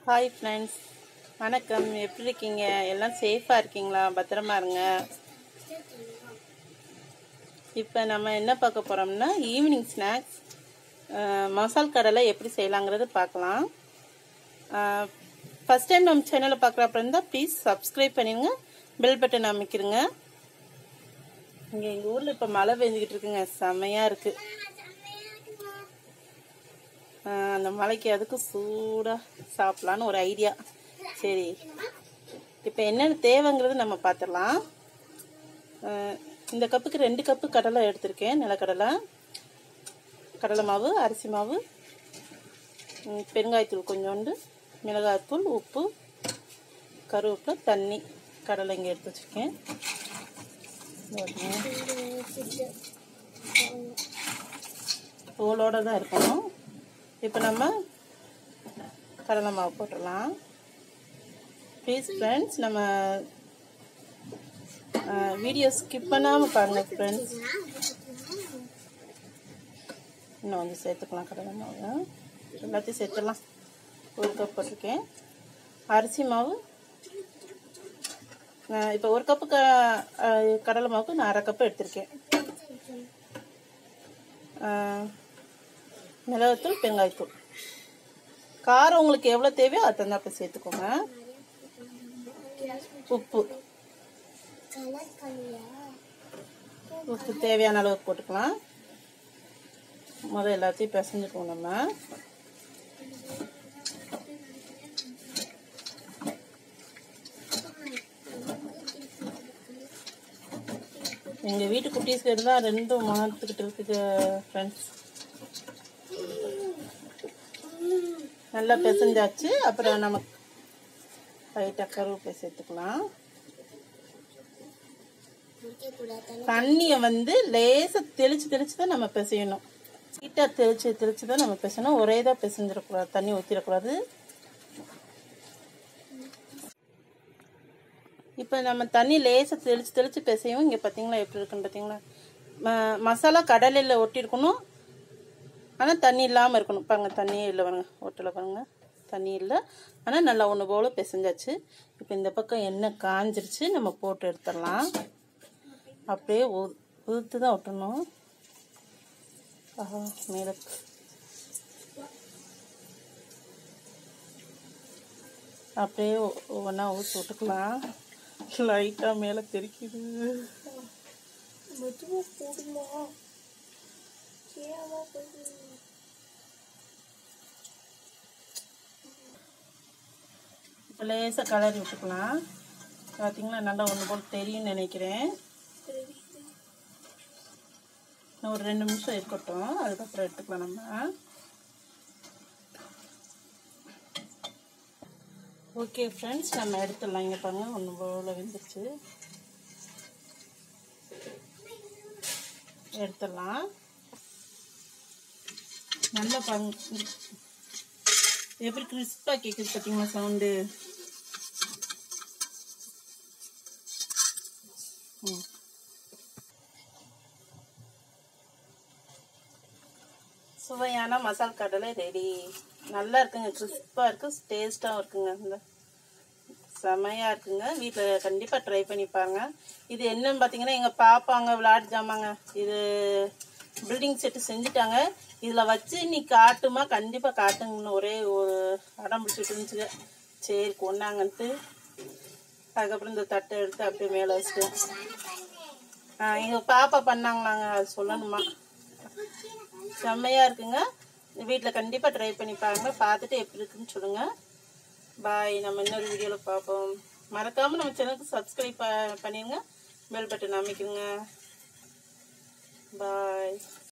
hi friends வணக்கம் எப்படி இருக்கீங்க எல்லாம் சேஃபாக இருக்கீங்களா பத்திரமா இருங்க இப்போ நம்ம என்ன பார்க்க போகிறோம்னா ஈவினிங் ஸ்நாக்ஸ் மசால் கடலை எப்படி செய்யலாங்கிறது பார்க்கலாம் ஃபஸ்ட் டைம் நம்ம சேனலை பார்க்குறப்ப இருந்தால் ப்ளீஸ் சப்ஸ்கிரைப் பண்ணிடுங்க பெல் பட்டன் அமைக்கிறங்க இங்கே எங்கள் ஊரில் இப்போ மழை பெஞ்சிக்கிட்டு இருக்குங்க செமையாக இருக்குது ஆஹ் அந்த மலைக்கு அதுக்கு சூடாக சாப்பிட்லான்னு ஒரு ஐடியா சரி இப்போ என்னென்ன தேவைங்கிறது நம்ம பார்த்துடலாம் ஆஹ் இந்த கப்புக்கு ரெண்டு கப்பு கடலை எடுத்திருக்கேன் நிலக்கடலை கடலை மாவு அரிசி மாவு ம், பெருங்காயத்தூள் கொஞ்சோண்டு மிளகாய்த்தூள் உப்பு கருவேப்பிலை தண்ணி கடலை இங்கே எடுத்து வச்சுருக்கேன் தோலோட தான் இருக்கணும் இப்போ நம்ம கடலை மாவு போட்டுடலாம் ப்ளீஸ் ஃப்ரெண்ட்ஸ் நம்ம வீடியோ ஸ்கிப் பண்ணாமல் பாருங்கள் ஃப்ரெண்ட்ஸ் இன்னும் கொஞ்சம் சேர்த்துக்கலாம் கடலை மாவு எல்லாத்தையும் சேர்த்துடலாம் ஒரு கப் போட்டிருக்கேன் அரிசி மாவு நான் இப்போ ஒரு கப்பு க அஹ், கடலை மாவுக்கு நான் அரை கப்பு எடுத்திருக்கேன் அஹ், மிளகாத்தூள் பெருங்காயத்தூள் காரம் உங்களுக்கு எவ்வளோ தேவையோ அது தந்தாப்புல சேர்த்துக்கோங்க உப்பு உப்பு தேவையான அளவுக்கு போட்டுக்கலாம் முதல் எல்லாத்தையும் பிசைஞ்சுக்குவோம் நம்ம எங்கள் வீட்டு குட்டீஸ்க்கு தான் ரெண்டும் மணத்துக்கிட்டு இருக்குது ஃப்ரெண்ட்ஸ் நல்லா பிசைஞ்சாச்சு அப்புறம் நம்ம லைட்டாக கருவேப்பிலை சேர்த்துக்கலாம் தண்ணியை வந்து லேசாக தெளிச்சு தெளிச்சு தான் நம்ம பிசையணும் லைட்டாக தெளிச்சு தெளிச்சு தான் நம்ம பிசையணும் ஒரே தான் பிசைஞ்சிடக்கூடாது தண்ணி ஊற்றிடக்கூடாது இப்போ நம்ம தண்ணி லேசாக தெளிச்சு தெளிச்சு பிசையும் இங்கே பார்த்தீங்களா எப்படி இருக்குன்னு பார்த்தீங்களா ம- மசாலா கடலையில் ஒட்டியிருக்கணும் ஆனால் தண்ணி இல்லாமல் இருக்கணும் பாருங்க தண்ணியே இல்லை பாருங்க ஒட்டலை பாருங்க தண்ணி இல்லை ஆனால் நல்லா ஒன்று போல் பிசைஞ்சாச்சு இப்போ இந்த பக்கம் எண்ணெய் காஞ்சிருச்சு நம்ம போட்டு எடுத்துடலாம் அப்படியே உ உதுத்து தான் ஒட்டணும் ஆஹா மேலே அப்படியே ஒ- ஒவ்வொன்றா ஊற்றி விட்டுக்கலாம் லைட்டாக மேலே தெரிக்குது இப்போ லேசாக கலரி விட்டுக்கலாம் பார்த்தீங்களா நல்லா ஒன்று போல் தெரியும்னு நினைக்கிறேன் இன்னும் ஒரு ரெண்டு நிமிஷம் இருக்கட்டும் அதுக்கப்புறம் எடுத்துக்கலாம் நம்ம ஓகே ஃப்ரெண்ட்ஸ் நம்ம எடுத்துடலாம் இங்கே பாருங்க ஒன்று போல் வெந்துருச்சு எடுத்துடலாம் நல்லா பாருங்க எப்படி கிறிஸ்பாக கேட்குது பார்த்தீங்களா சவுண்டு ம் சுவையான மசால் கடலை ரெடி நல்லா இருக்குங்க கிறிஸ்பாக இருக்குது டேஸ்ட்டாகவும் இருக்குங்க இந்த செமையாக இருக்குங்க வீட்டில் கண்டிப்பாக ட்ரை பண்ணி பாருங்க இது என்னன்னு பார்த்தீங்கன்னா எங்கள் பாப்பாங்க விளையாட்டு ஜாமாங்க இது பில்டிங் செட்டு செஞ்சுட்டாங்க இதில் வச்சு நீ காட்டுமா கண்டிப்பாக காட்டுங்கன்னு ஒரே ஒரு அடம் பிடிச்சிட்டு இருந்துச்சுங்க சரி கொண்டாங்கன்ட்டு அதுக்கப்புறம் இந்த தட்டை எடுத்து அப்படியே மேலே வச்சுட்டேன் ஆ எங்கள் பாப்பா பண்ணாங்களாங்க அது சொல்லணுமா செம்மையாக இருக்குங்க வீட்டில் கண்டிப்பாக ட்ரை பண்ணி பாருங்க பார்த்துட்டு எப்படி இருக்குன்னு சொல்லுங்கள் பாய் நம்ம இன்னொரு வீடியோவில் பார்ப்போம் மறக்காமல் நம்ம சேனலுக்கு சப்ஸ்கிரைப் ப பண்ணிடுங்க பெல் பட்டன் அமைக்குங்க பாய்